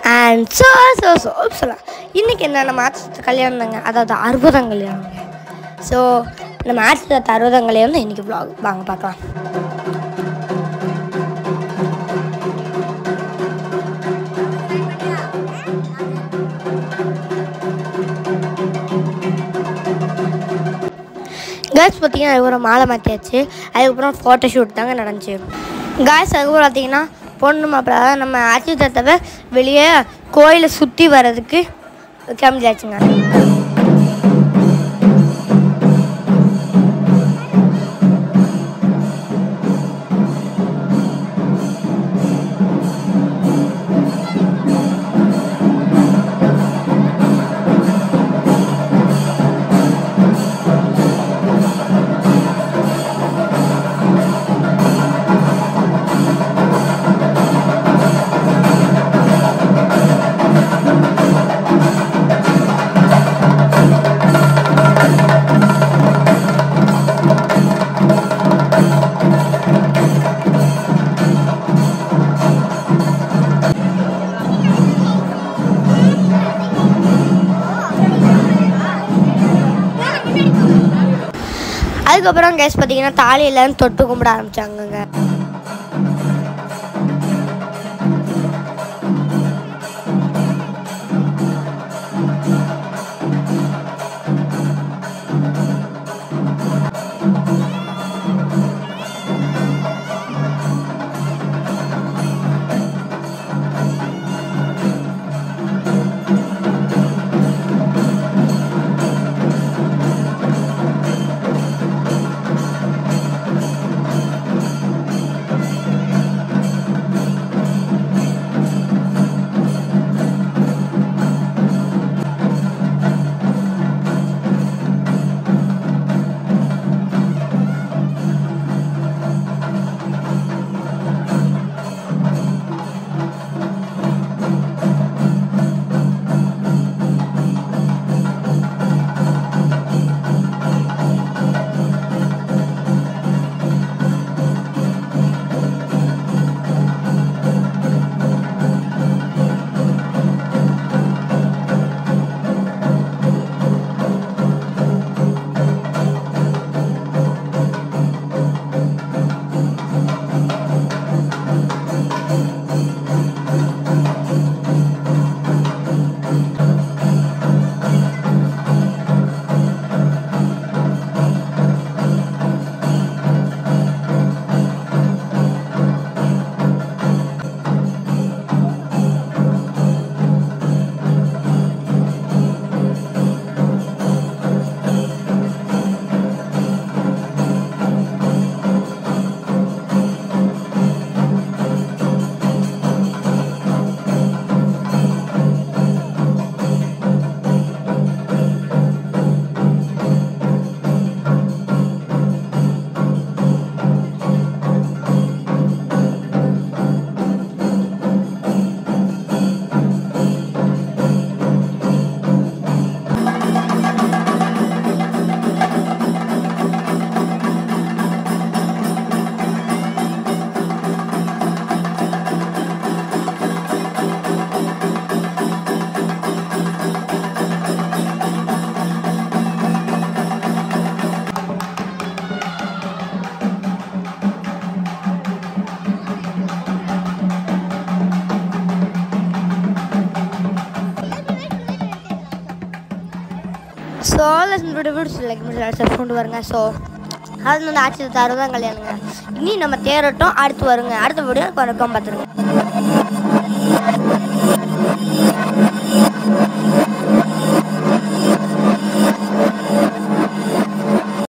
and so so so சொல்லலாம் இன்றைக்கி என்ன நம்ம ஆட்சி கல்யாணம் தாங்க அதாவது அறுபதாம் கல்யாணங்க ஸோ நம்ம ஆட்சி அறுபதாம் கல்யாணம் தான் இன்றைக்கி vlog வாங்க பார்க்கலாம் கேர்ள்ஸ் பார்த்தீங்கன்னா அதுக்கப்புறம் மாலை மாற்றியாச்சு அதுக்கப்புறம் ஃபோட்டோ ஷூட் தாங்க நடந்துச்சு கேர்ள்ஸ் அதுக்கப்புறம் பார்த்தீங்கன்னா பொண்ணு மாப்பிள்ள அதாவது நம்ம ஆட்சி தத்தவை வெளியே கோயிலை சுற்றி வர்றதுக்கு கிளம்பியாச்சுங்க அதுக்கப்புறம் கேஸ் பார்த்தீங்கன்னா தாலி எல்லாரும் தொட்டு கும்பிட ஆரம்பிச்சாங்கங்க ஸோ லெசன் வீடியோஸ் லைக் பண்ணி கொண்டு வருங்க ஸோ அது வந்து ஆட்சி தருதான் கல்யாணங்க இனி நம்ம தேரட்டும் அடுத்து வருங்க அடுத்த வீடியோ வணக்கம் பார்த்துருங்க